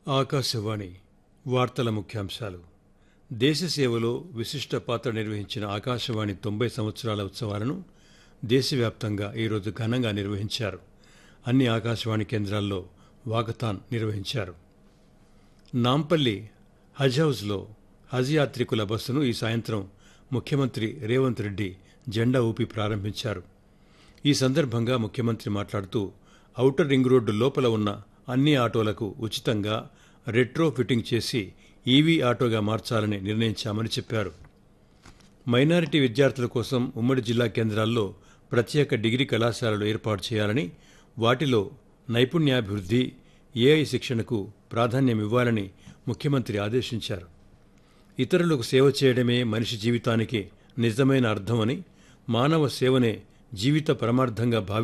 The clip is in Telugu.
ఆకాశవాణి వార్తల ముఖ్యాంశాలు దేశ సేవలో విశిష్ట పాత్ర నిర్వహించిన ఆకాశవాణి తొంభై సంవత్సరాల ఉత్సవాలను దేశవ్యాప్తంగా ఈరోజు ఘనంగా నిర్వహించారు అన్ని ఆకాశవాణి కేంద్రాల్లో వాకథాన్ నిర్వహించారు నాంపల్లి హజ్ హౌస్లో హజ్ యాత్రికుల బస్సును ఈ సాయంత్రం ముఖ్యమంత్రి రేవంత్ రెడ్డి జెండా ఊపి ప్రారంభించారు ఈ సందర్భంగా ముఖ్యమంత్రి మాట్లాడుతూ ఔటర్ రింగ్ రోడ్డు లోపల ఉన్న అన్ని ఆటోలకు ఉచితంగా రెట్రో ఫిట్టింగ్ చేసి ఈవీ ఆటోగా మార్చాలని నిర్ణయించామని చెప్పారు మైనారిటీ విద్యార్థుల కోసం ఉమ్మడి జిల్లా కేంద్రాల్లో ప్రత్యేక డిగ్రీ కళాశాలలు ఏర్పాటు చేయాలని వాటిలో నైపుణ్యాభివృద్ధి ఏఐ శిక్షణకు ప్రాధాన్యం ఇవ్వాలని ముఖ్యమంత్రి ఆదేశించారు ఇతరులకు సేవ చేయడమే మనిషి జీవితానికి నిజమైన అర్థమని మానవ సేవనే జీవిత పరమార్థంగా భావి